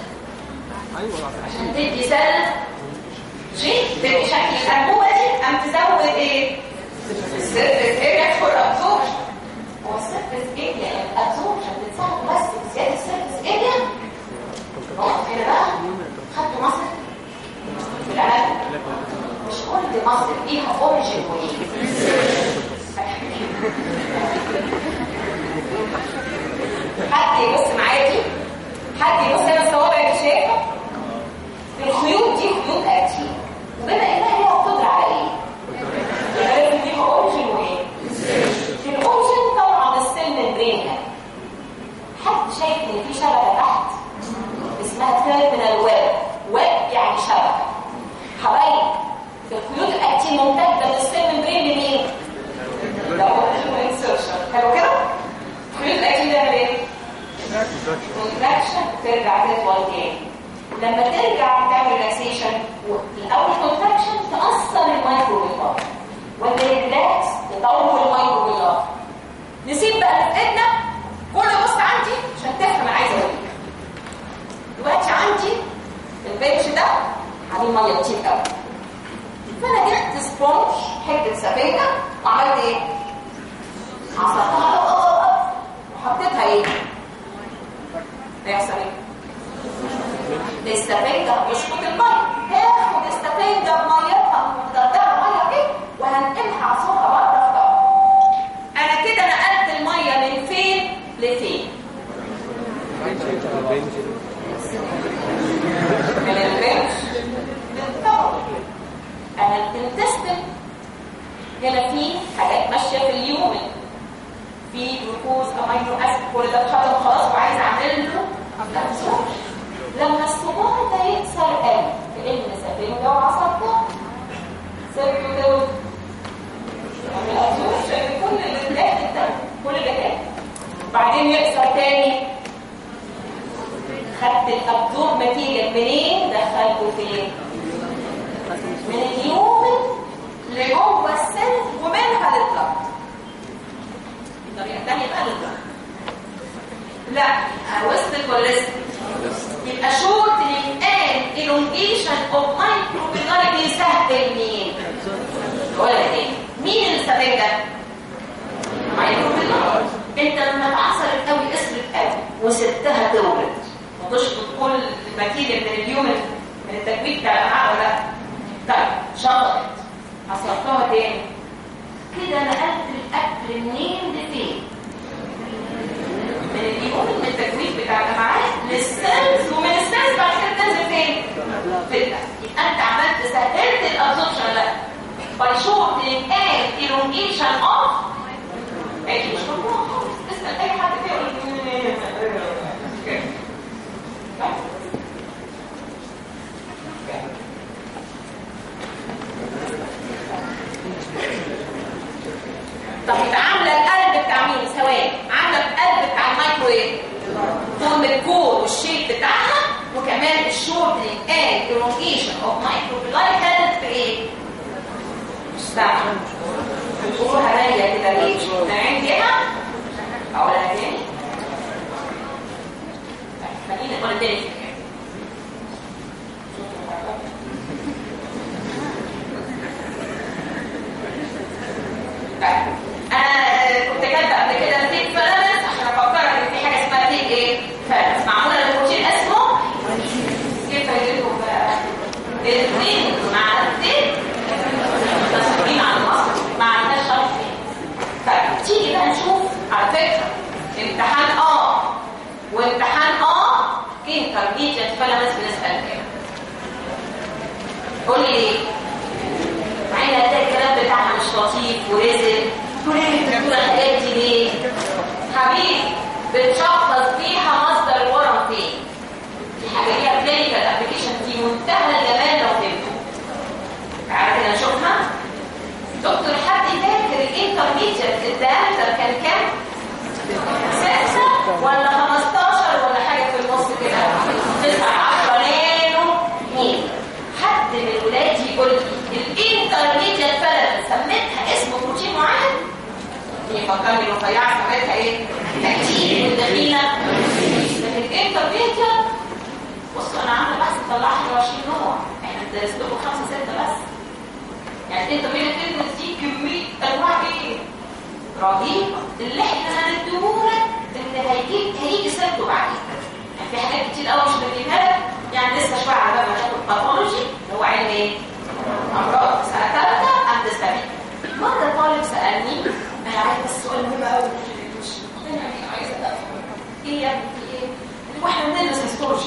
عشان تدي سل شيء تدي شكل الانبوبه دي ام تزود ايه؟ السيرفس اريا فور ابزوربشن هو السيرفس اريا الابزوربشن بتساعد بس في زياده السيرفس اريا نقط كده بقى خدتوا مصر في العلاج مش كل مصر ليها اوريجين وايه حد يبص معايا دي حد يبص هنا الصوابع اللي شايفه الخيوط دي خيوط اكتين وبما انها ليها قدره على ايه؟ يبقى لازم ليها اوريجين وايه؟ في الاوريجين طبعا السيل ممبرين حد شايف ان في شبكه تحت اسمها تيرمينال ويب ويب يعني شبكه حبايب الخيوط الاكتين ممتده من السيل ممبرين لمين؟ ده اوريجين وانسرشن حلو كده؟ الخيوط الاكتين ده ايه؟ كونتراكشن ترجع تطول تاني لما ترجع تعمل ريلاكسيشن الاول كونتراكشن تاثر المايكروبيولار ولا ريلاكس تطول المايكروبيولار نسيب بقى اللي في ايدنا كله بص عندي عشان تفهم انا عايزه اقول ايه دلوقتي عندي البنش ده عليه ميه كتير قوي فانا جبت سبونج حته سفينه وعملت ايه؟ عصرتها وحطيتها ايه؟ هيحصل ايه؟ السفنجة يشفط المية هاخد السفنجة بميتها ومقدرها مية ايه وهنقلها عصورها بره في بقى. انا كده نقلت المية من فين لفين من البنش للطبق انا الانتستن هنا في حاجات ماشية في اليومن في جلوكوز امينو اسيد كل ده اتحطم خلاص وعايز اعمل له absorption. لما الصباع ده يكسر قوي لان سفنجه وعصبته سيركيو دول يعمل absorption كل اللي داخل ده كل اللي كان بعدين يكسر تاني خدت الابدور ماتيريال منين دخلته فين من اليومن لجوه السيل ومنها للضغط طريقه ثانيه بقى للضغط لا وصلت ولا لسه يبقى شورت الان elongation of microvilli بيسهل مين ولا ايه مين اللي استفاد مايكروفيلاري انت لما اتعصرت قوي اسرت قوي وسبتها تولد وتشفط كل الماتيريال من اليوم من التكوين بتاع الامعاء ولا لا طيب شطرت عصرتها تاني كده نقلت الاكل منين لفين من اليوم من التكوين بتاع الامعاء للسيلز ومن السيلز بعد كده تنزل فين؟ في الدم يبقى انت عملت سهلت الابزوربشن لا باي شورتنج اند elongation اوف اكيد مش ممنوع خالص اسال اي حد كده يقول طب يبقى عامله القلب بتاع مين ثواني عامله القلب بتاع المايكرويف فورم الكور والشيب بتاعها وكمان الشورتنج اند elongation اوف مايكروفيلاي كانت في ايه؟ مستعمل بتقولها نايه كده ليه؟ انا عندي هنا اقولها تاني ندخل التاني في الحكايه طيب انا كنت كاتبه قبل كده تيك فلامنس عشان افكرك ان في حاجه اسمها تيك ايه فلامنس معموله للبروتين اسمه كيف يجيبهم بقى الاثنين مع التيك مسؤولين عن مصر ما عندناش شرط فيه طيب تيجي بقى نشوف على فكره امتحان اه وامتحان اه انترميديت فلامنس بنسال كده قول لي ليه مع ان هتلاقي الكلام بتاعها مش لطيف ورزق تقول ايه بتقول الحاجات دي ليه حبيبي بتشخص فيها مصدر الورم فين في حاجه ليها كلينيكال ابلكيشن في منتهى الجمال لو فهمته تعالى كده نشوفها دكتور حد فاكر الانترميديت الدايمتر كان كام؟ ستة ولا 15 ولا حاجه في النص كده 9 10 نانو مين حد من الولاد يقول لي الانترميديت فلن سميتها اسم بروتين معين يفكرني رفيعه سميتها ايه؟ تكتيك والدخينه لكن الانترميديت بصوا انا عامله بحث طلع 21 نوع احنا بندرس لكم خمسه سته بس يعني الانترميديت فيتنس دي كميه انواع ايه؟ رهيبه اللي احنا هنديهولك اللي هيجيب هيجي سيرته بعدين يعني في حاجات كتير قوي مش بنديها لك يعني لسه شويه على باب ما تاخد باثولوجي اللي هو علم ايه؟ امراض سنه ثالثه ام تستفيد مره طالب سالني انا عايز بس سؤال مهم قوي مش انا يعني عايزه افهم ايه يا ابني في ايه؟ واحنا بندرس هيستولوجي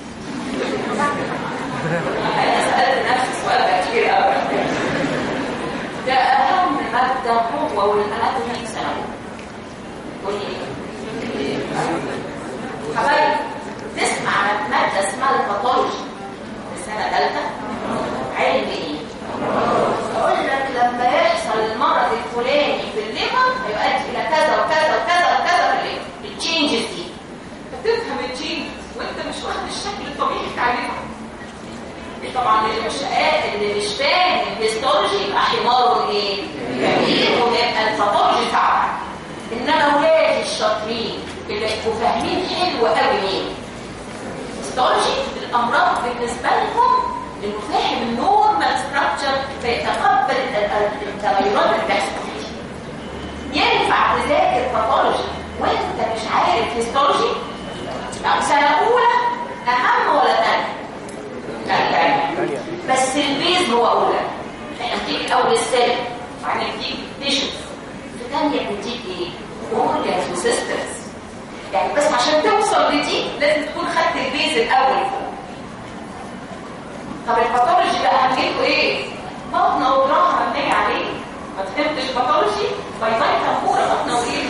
انا سالت نفسي السؤال ده كتير قوي ده اهم ماده هو والاناتومي في ثانوي قولي ايه؟ حبايبي نسمع عن ماده اسمها الباثولوجي في سنه ثالثه علم ايه؟ اقول لك لما يحصل المرض الفلاني في الليفر هيؤدي الى كذا وكذا وكذا وكذا في الليفر التشينجز دي هتفهم التشينجز وانت مش واخد الشكل الطبيعي بتاع الليفر طبعا اللي مش قادر اللي مش فاهم الهيستولوجي يبقى حماره ايه؟ كبير ويبقى الباثولوجي صعب انما ولادي الشاطرين اللي يبقوا فاهمين حلو قوي ايه؟ هيستولوجي الامراض بالنسبه لهم انه فاهم النورمال ستراكشر فيتقبل التغيرات اللي بتحصل فيه ينفع تذاكر باثولوجي وانت مش عارف هيستولوجي او سنه اولى اهم ولا ثانيه؟ ثانيه بس البيز هو اولى احنا بتيجي اول السنه وبعدين بتيجي تيشوز في ثانيه بتيجي ايه؟ اورجانز وسيستمز يعني بس عشان توصل لدي لازم تكون خدت البيز الاول فوق طب الباثولوجي بقى هنجيبه ايه؟ بطنه وجراحه هنيجي عليه ما فهمتش باثولوجي باي باي كمبوره بطنه وايه؟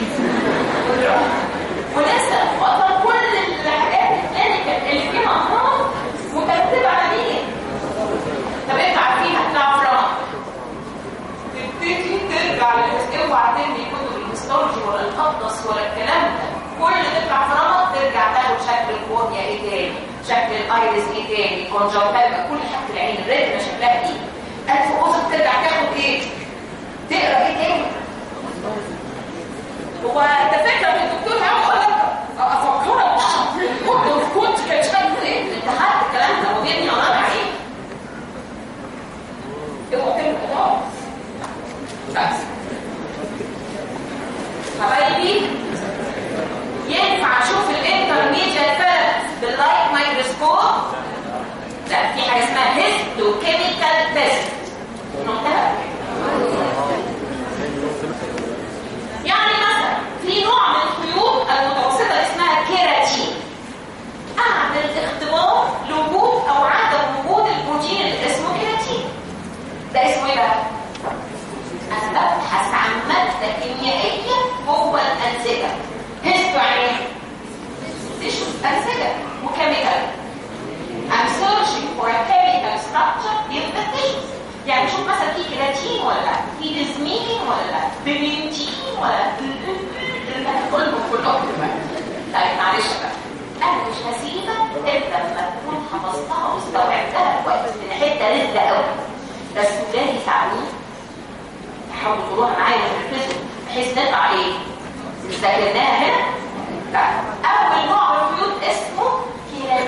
ولسه وقدر كل الحاجات الكلينيكال اللي فيها امراض مترتبه على مين؟ طب انت عارفين هتطلع في رمض تبتدي ترجع للهس- اوعى ترمي كتب الهيستولوجي ولا القبضص ولا الكلام ده كل اللي تطلع في رمض ترجع تاخد شكل الكورنيا ايه تاني شكل الايريس ايه تاني كونجوكتيفا كل حاجه العين الريتنا شكلها ايه انف اذن ترجع تاخد ايه تقرا ايه تاني هو انت فاكر ان الدكتور هيقول لك افكرك كنت كنت كان شكله ايه انت خدت الكلام ده وبيبني انا عليه اوعى ترمي خلاص بس حبايبي ينفع اشوف الانترميديت فيرنس باللايت مايكروسكوب لا في حاجه اسمها هيستوكيميكال تيست نقطها يعني مثلا في نوع من الخيوط المتوسطه اسمها كيراتين اعمل اختبار لوجود او عدم وجود البروتين اللي اسمه كيراتين ده اسمه ايه بقى؟ انا ببحث عن ماده كيميائيه جوه الانسجه هيستو يعني ايه؟ تيشوز انسجه وكيميكال I'm searching for a chemical structure in the tissues يعني شوف مثلا في كيراتين ولا لا في ازمين ولا لا بمنتين ولا كلهم كلهم طيب معلش بقى انا مش هسيبك الا لما تكون حفظتها واستوعبتها كويس من حته رزقه قوي بس ولادي يساعدوني يحاولوا يقولوها معايا ويركزوا بحيث نطلع ايه؟ ذاكرناها هنا لا اول نوع من الخيوط اسمه كيراتين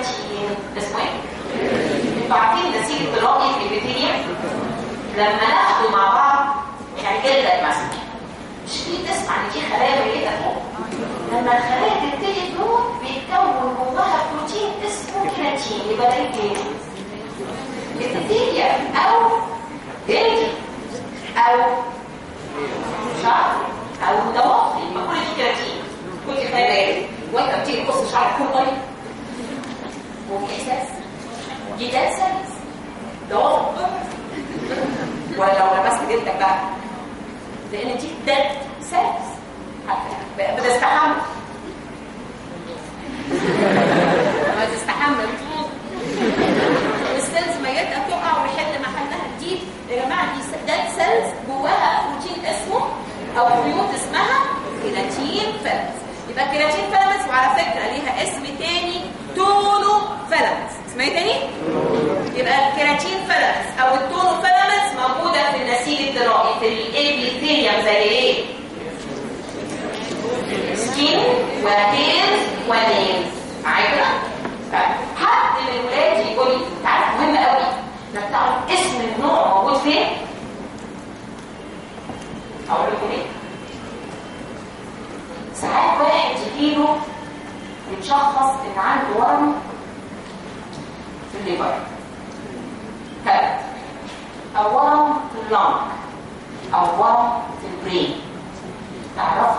يبقى ده ايه ابيثيليا او جلد او شعر او ضوافر ما كل دي كراتين كل دي خلي بالك وانت بتيجي تبص شعرك كله طري وفي احساس دي ده سلس ضوافر ولا لو لمست جلدك بقى لان دي ده سلس بتستحمل ما تستحمل السيلز ميتة تقع ويحل محلها جديد يا جماعة دي دات سيلز جواها بروتين اسمه أو خيوط اسمها كيراتين فيلمنتس يبقى كيراتين فيلمنتس وعلى فكرة ليها اسم تاني تونو فيلمنتس اسمها ايه تاني؟ يبقى الكيراتين فيلمنتس أو التونو فيلمنتس موجودة في النسيج الدرائي في الابيثيليوم زي ايه؟ سكين وهيرز ونيلز عارفه حد من ولادي يقول لي انت عارف مهم قوي انك تعرف اسم النوع موجود فين اقول لكم ليه ساعات واحد يجيله يتشخص ان عنده ورم في الليبر كبد او ورم في اللنج او ورم في البرين تعرفوا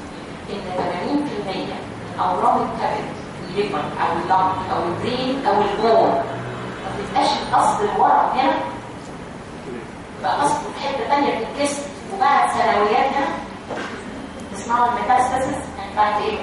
ان 80% اورام الكبد الليفر او اللنج او البرين او البون ما بتبقاش اصل الورم هنا بقى اصله في حته ثانيه في الجسم وبعد سنويات هنا تسمعوا الميتاستاسيس يعني بعد ايه؟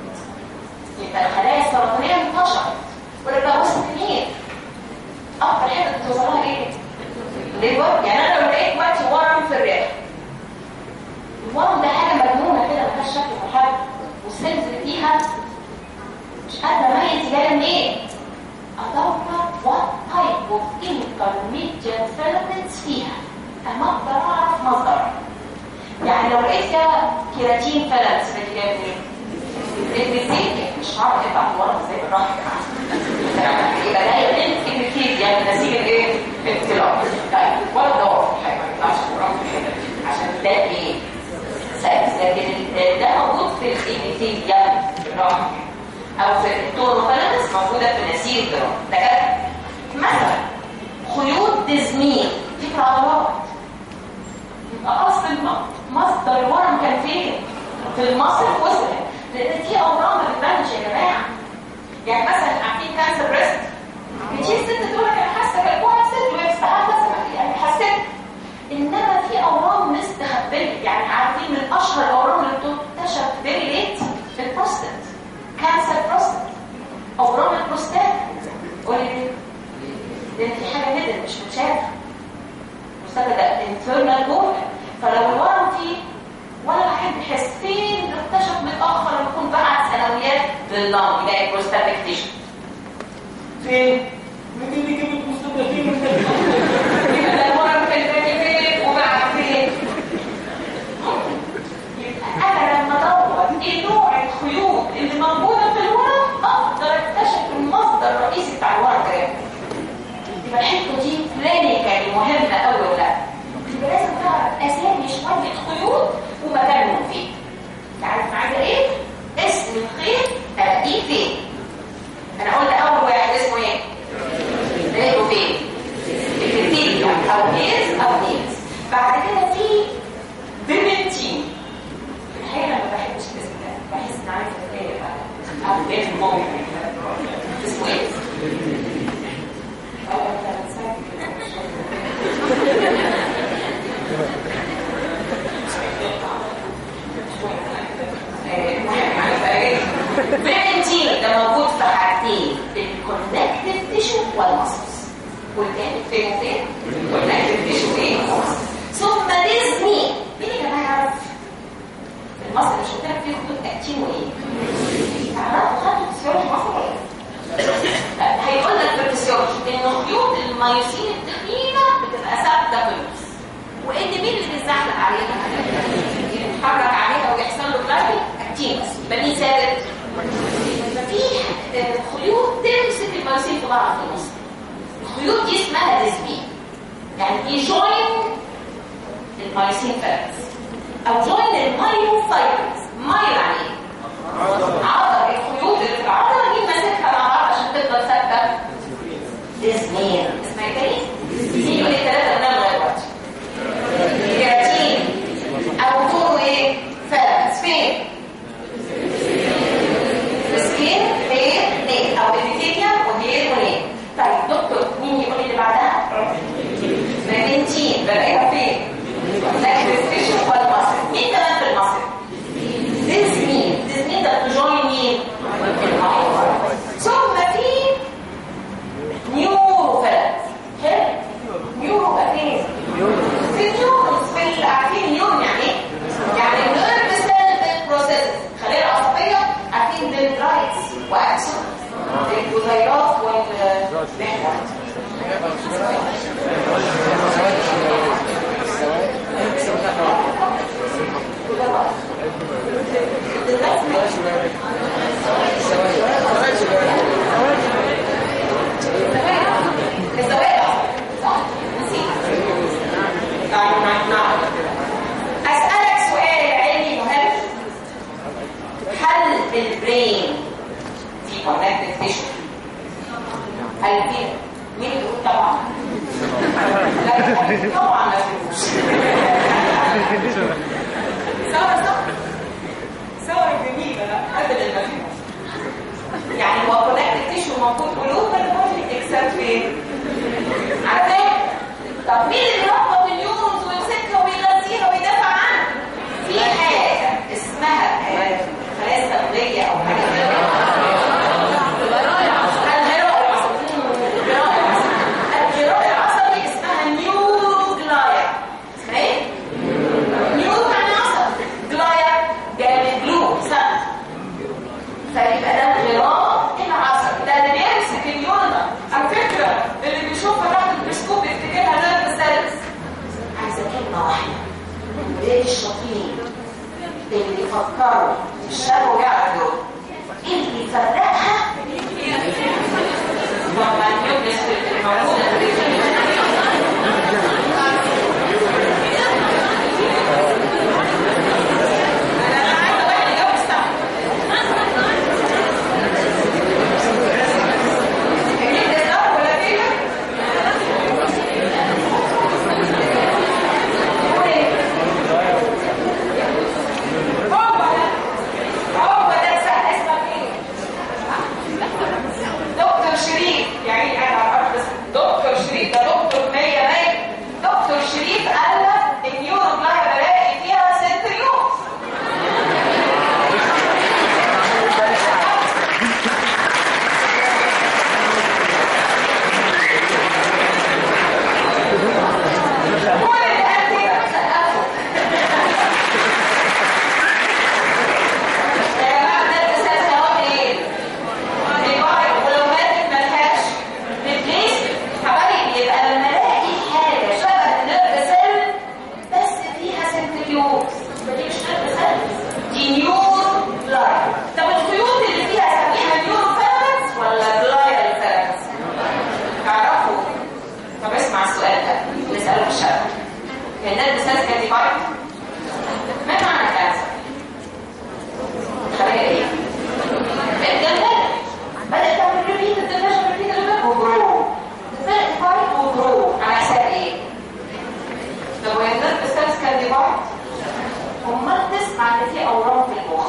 يبقى الخلايا السرطانيه انتشرت ولما وصلت لمين؟ اكتر حته بتوصلها ايه؟ ليفر يعني انا لو لقيت دلوقتي ورم في الرئه الورم ده حاجه مجنونه كده ملهاش شكل ولا حاجه والسيلز اللي فيها مش قادره اميز جايه منين ادور وات تايب اوف انترميديت فيلمنتس فيها اما اقدر اعرف مصدرها يعني لو لقيت فيها كيراتين فيلمنتس اللي جايه منين الابيثيليا مش هعرف ابعت ورا ازاي بالراحه كده يبقى ده يقل الابيثيليا من نسيج الايه؟ الانطلاق طيب ولا دور في حاجه ما ينفعش تروح في الحته دي عشان ده ايه؟ سادس لكن ده موجود في الابيثيليا بالراحه او في التوروفيلمنتس موجوده في نسيج الدرام ده كده مثلا خيوط ديزمين دي في العضلات يبقى اصل مصدر الورم كان فين؟ في المصل وصلت لان دي اورام ما بتبانش يا جماعه يعني مثلا عارفين كانسر بريست بتيجي الست تقول لك انا حاسه كالكوع ست وهي بتستحمى يعني حسيت انما في اورام مستخبيه يعني عارفين من اشهر الاورام اللي بتكتشف فيري ليت في البروستات كانسر بروستات اورام البروستات قولي ليه؟ لان في حاجه هيدن مش متشافه البروستات ده انترنال اورجن فلو الورم فيه ولا حد يحس فين اكتشف متاخر لما يكون بعد سنويات للنار يلاقي بروستاتيك تيشو فين؟ مين اللي جاب البروستاتيك يبقى ده الورم كان تاني فين وبعد فين؟ يبقى انا لما ادور ايه نوع الخيوط اللي موجوده في الورم اقدر اكتشف المصدر الرئيسي بتاع الورم ده يبقى الحته دي كلينيكالي مهمه قوي ولا لا؟ يبقى لازم تعرف اسامي شويه خيوط ومكانهم فين عارف عايزه ايه اسم الخيط الاقيه فين انا قلت اول واحد اسمه ايه لقيته فين الكتيريا او هيز او نيلز بعد كده في بيمنتين الحقيقه انا ما بحبش الاسم ده بحس ان عارف ايه بقى او ايه الموقع اسمه ايه اه انت فيرنتين ده موجود في حاجتين الكونكتيف تيشو والمسلز والتاني فين وفين؟ الكونكتيف تيشو ايه؟ ثم ديزني مين يا جماعه يعرف؟ المصل مش قلت لك فيه خطوط اكتين وايه؟ تعرفوا خدوا فيسيولوجي مصر ولا ايه؟ هيقول لك في الفسيولوجي ان خيوط الميوسين التخينه بتبقى ثابته في النص وان مين اللي بيزحلق عليها؟ يتحرك عليها ويحصل له كلاري اكتين بس يبقى مين ثابت؟ ففي خيوط تمسك الميوسين في بعض في النص الخيوط دي اسمها ديزمين يعني دي جوين الميوسين فيبرز او جوين المايو فايبرز مايو يعني ايه؟ عضل الخيوط اللي في العضله دي ماسكها مع بعض عشان تفضل ثابته الزواج صح نسيت طيب نعم نعم اسالك سؤال علمي مهم هل البرين في كونكتد تيشو هل في مين يقول طبعا لا طبعا ما فيهوش ثوره صح ثوره جميله لا ابدا ما فيهوش يعني هو كونكتد تيشو موجود قلوب ولا اكسبت فين عارفين طب مين اللي يربط النيورونز ويمسكها ويغذيها ويدافع عنها في حاجه اسمها خلايا السببيه او حاجه كده الغراء العصبي الغراء العصبي اسمها نيوروجلايا اسمها ايه؟ نيورو يعني عصب جلايا جاي من جلو سد فيبقى ده الغراء العصبي ده اللي بيمسك النيورون على فكره اللي بيشوفها تحت الميكروسكوب يفتكرها نيرف سيلز عايزه كلمه واحده ولاد الشاطرين اللي بيفكروا يشتغلوا يعرفوا اللي يفرقها لما النيوكليس الموجوده في الجسم انا عايزه واحد يجاوب الصح جميل ده صح ولا كده؟ قول ايه؟ هو ده هو ده سهل اسمك ايه؟ دكتور شريف يعني انا عارف بس دكتور شريف ده دكتور 100 100 دكتور شريف قال لك النيورو بلاي بلاقي فيها سنتريوم كل اللي قال كده سقفوا يا جماعه ده الاساس هو ايه؟ البعض ولو ماتت ملهاش ريبليس حبايبي يبقى لما الاقي حاجه شبه النيرف سيل بس فيها سنتريوز دي مش نيرف سيل دي نيور لاين طب الخيوط اللي فيها اسميها نيورو فيرمنتس ولا جلايال فيرمنتس؟ تعرفوا طب اسمع السؤال ده نساله في الشرح النيرف سيل كاتيفايد ما معنى كانسر؟ خليها ايه؟ الجلد بدأت تعمل ريبيت الدماغ ريبيت الدماغ وجرو بدأت فايت وجرو على حساب ايه؟ طب وهي النيرف سيلز كان ديفايد امال تسمع ان في اورام في المخ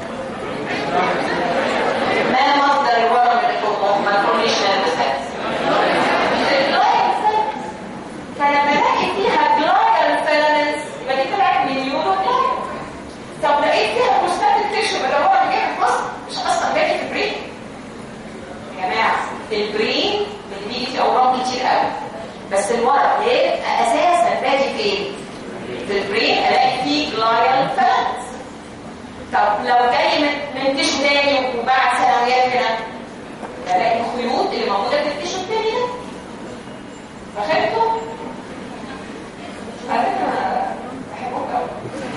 ما مصدر الورم اللي في المخ ما تقوليش نيرف سيلز الجلايال سيلز فلما الاقي فيها جلايال فيلامنتس يبقى دي طلعت من نيورو طب لقيت فيها بروستاتيك تيشو اللي هو اللي جاي في مصر مش اصلا جاي في البرين يا جماعه البرين بتيجي فيه اورام كتير قوي بس الورق ليه اساسا باجي فين في البرين الاقي فيه جلايال فيلمنتس طب لو جاي من من تيشو تاني وبعد سنوات كده الاقي الخيوط اللي موجوده في التيشو التاني ده فهمتوا؟ على فكره انا بحبكم قوي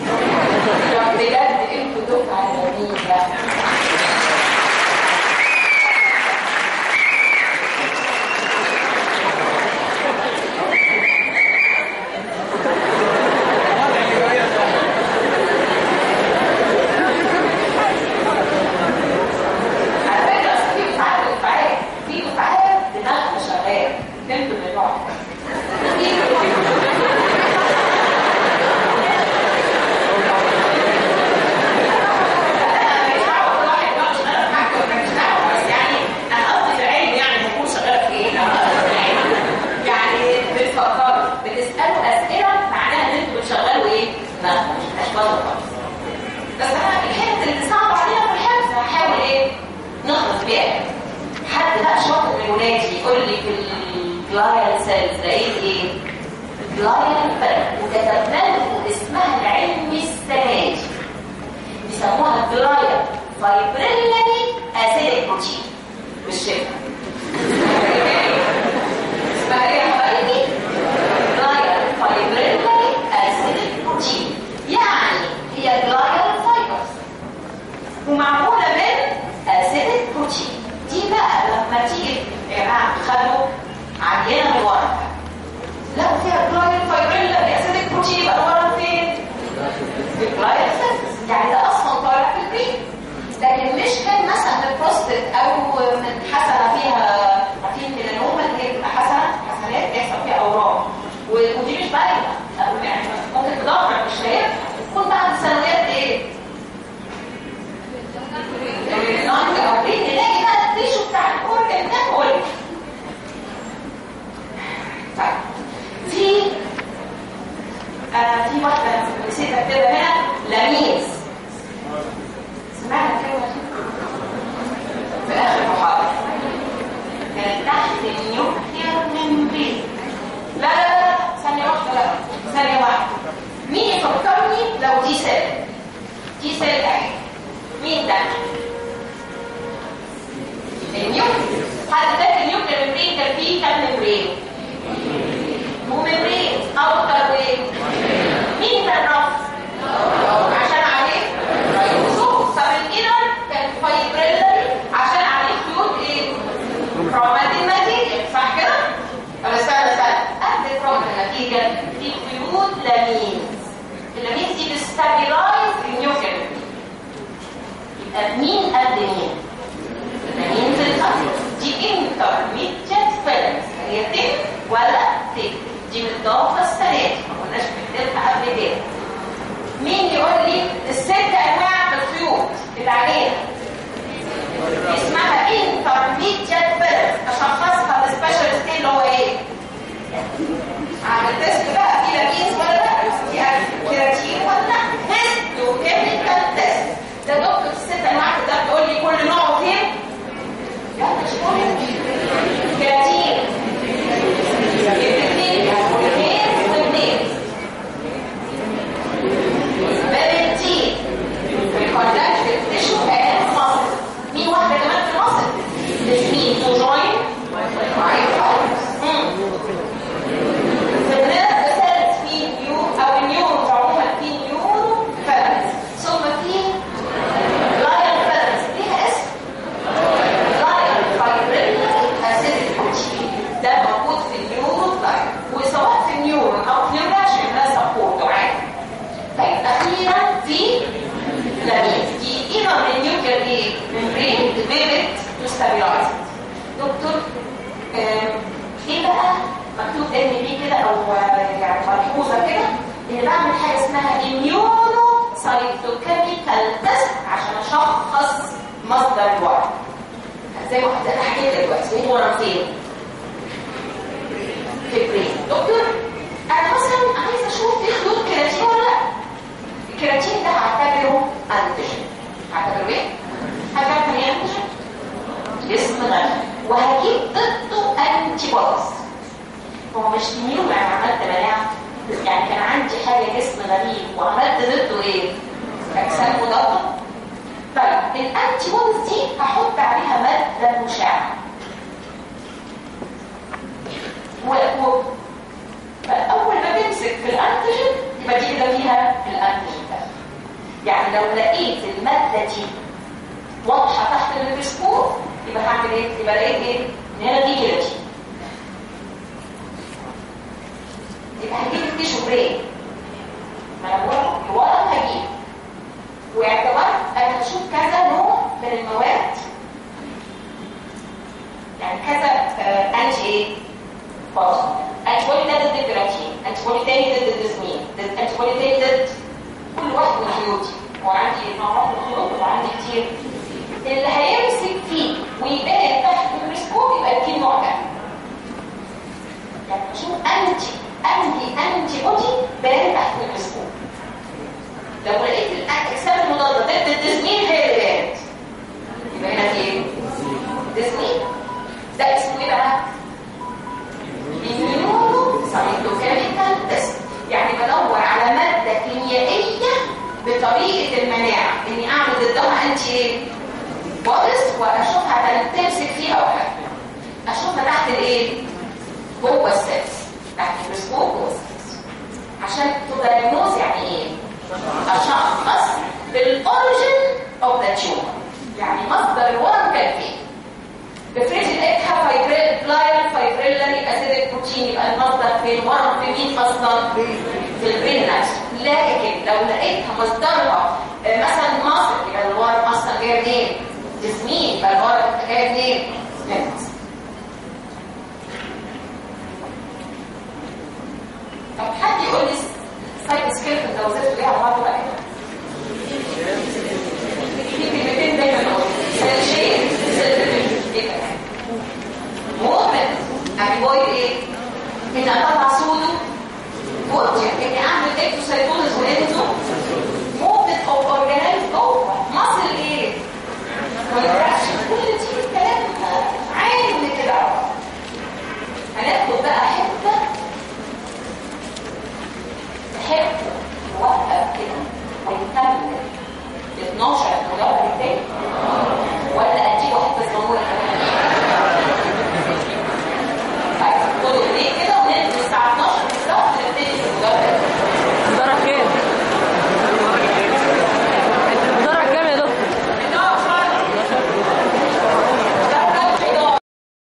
بجد انتوا دفعه جميله على فكره أصل في دفعات ودفعات في دفعات دماغها شغال انتوا اللي نوع بس انا الحته اللي صعبه علينا في الحفظ هحاول ايه نخلص بيها حد بقى شاطر من ولادي يقول لي في الجلايال سيلز لقيت ايه جلايال وكتبنا له اسمها العلمي السنه دي بيسموها جلايال فايبريلاري اسيدك بروتين مش شفا ما تيجي يا جماعه خدوا عينه من الورق لقوا فيها جلايل فايبريلا الاسيدك بروتين يبقى الورق فين؟ في الجلايل سيلز يعني ده اصلا طالع في البرين لكن مش كان مثلا البروستات او من حسنه فيها عارفين ميلانوما اللي هي بتبقى حسنه حسنات بيحصل فيها اورام و- ودي مش باينه أو يعني ممكن تدور مش شايف تكون بعد سنوات ايه؟ اللانج او برين نلاقي بقى التيشو بتاع الاورجن ده كله طيب في آه في واحده نسيت اكتبها هنا لميز سمعنا الكلمه دي في اخر المحاضره كانت تحت النيوكلير ممبرين لا لا لا لا ثانيه واحده لا ثانيه واحده مين يفكرني لو دي سيل دي سيل اهي مين ده النيوكلير حد فاكر النيوكلير ممبرين كان فيه كام ممبرين مو ممبرين اوتر ويف مين كان رف عشان عليه ريبوسوم طب الانر كان فايبريلري عشان عليه خيوط ايه كروماتين ماتيريال صح كده طب استنى استنى قبل كروماتين ماتيريال في خيوط لامين اللامين دي بتستابيلايز النيوكلير يبقى مين قد مين لامين في الاصل دي انترميديت فيلمز هي تين ولا تين دي بالضافه السنه ما كناش بنكتبها قبل كده مين يقول لي الست انواع الخيوط اللي عليها اسمها انترميديت فيلمز اشخصها بالسبيشالست اللي هو ايه عامل تيست بقى في لامينز ولا لا في كيراتين ولا لا هيستو كيميكال تيست ده دكتور الست انواع تقدر تقول لي كل نوع فين لا مش كل كيراتين الاثنين والاثنين والاثنين بنتين الكونتاكت تيشو اند ماسل مين واحده كمان في الماسل مين تو جوين رايت في الناس بسالت في نيو او النيورونز عموما في نيورو فيرنس ثم في لايل فيرنس ليها اسم لايل فايبريلر اسيد بروتين ده موجود في النيورون لايل وسواء في النيورون او في نيوراشن ده سبورت عادي طيب اخيرا في لامين دي ايضا النيوكلير ايه ممبرين ديفيلت تو ستابيلايز دكتور آم، ايه بقى مكتوب ان بي كده او آه، يعني ملحوظه كده ان بعمل حاجه اسمها immuno cytochemical تيست عشان اشخص مصدر الورم زي ما حضرتك حكيت دلوقتي ايه ورم فين؟ في البرين دكتور انا مثلا عايزه اشوف في خيوط كيراتين ولا لا الكيراتين ده هعتبره انتيجين هعتبره ايه؟ هعتبره ايه انتيجين؟ جسم غني وهجيب ضده انتي بوديز هو مش نيو يعني عملت مناعه يعني كان عندي حاجه جسم غريب وعملت ضده ايه؟ اجسام مضاده طيب الانتي بوديز دي هحط عليها ماده مشعه و... و... فاول ما تمسك في الانتيجين يبقى دي كده فيها الانتيجين ده يعني لو لقيت الماده دي واضحه تحت الميكروسكوب يبقى هعمل ايه؟ يبقى لقيت ايه؟ ان هنا دي كيراتين يبقى هجيب التيشو برين ما انا بقول الورق هجيب واعتبرت انا هشوف كذا نوع من المواد يعني كذا آه، انتي ايه؟ باظ انتي بودي ده ضد الكيراتين انتي بودي تاني ضد الديزمين انتي بودي تاني ضد كل واحد من خيوطي هو عندي نوع واحد من الخيوط ولا عندي كتير اللي هيمسك فيه ويبان تحت الميكروسكوب يبقى يديني نوع ده يعني بشوف انتي انتي انتي بودي بان تحت الميكروسكوب لو لقيت الاجسام المضاده ضد الديزمين هي اللي بانت يبقى هنا في ايه؟ ديزمين ده اسمه ايه بقى؟ immuno cytochemical test يعني بدور على مادة كيميائية بطريقة المناعة اني اعمل ضدها انتي ايه؟ بوديز واشوفها تمسك فيها او حاجة اشوفها تحت الايه؟ جوه السيلز تحت الميكروسكوب جوه السيلز عشان تدايجنوز يعني ايه؟ اشخص بالاوريجن اوف ذا تيومر يعني مصدر الورم كان فين؟ بفريز الايه جانب اسيدك بروتين يبقى المصدر في الورم في مين اصلا؟ في البرين نفسه لكن لو لقيتها مصدرها آه، مثلا مصر يبقى الورم اصلا جاي منين؟ تسمين يبقى الورم جاي منين؟ من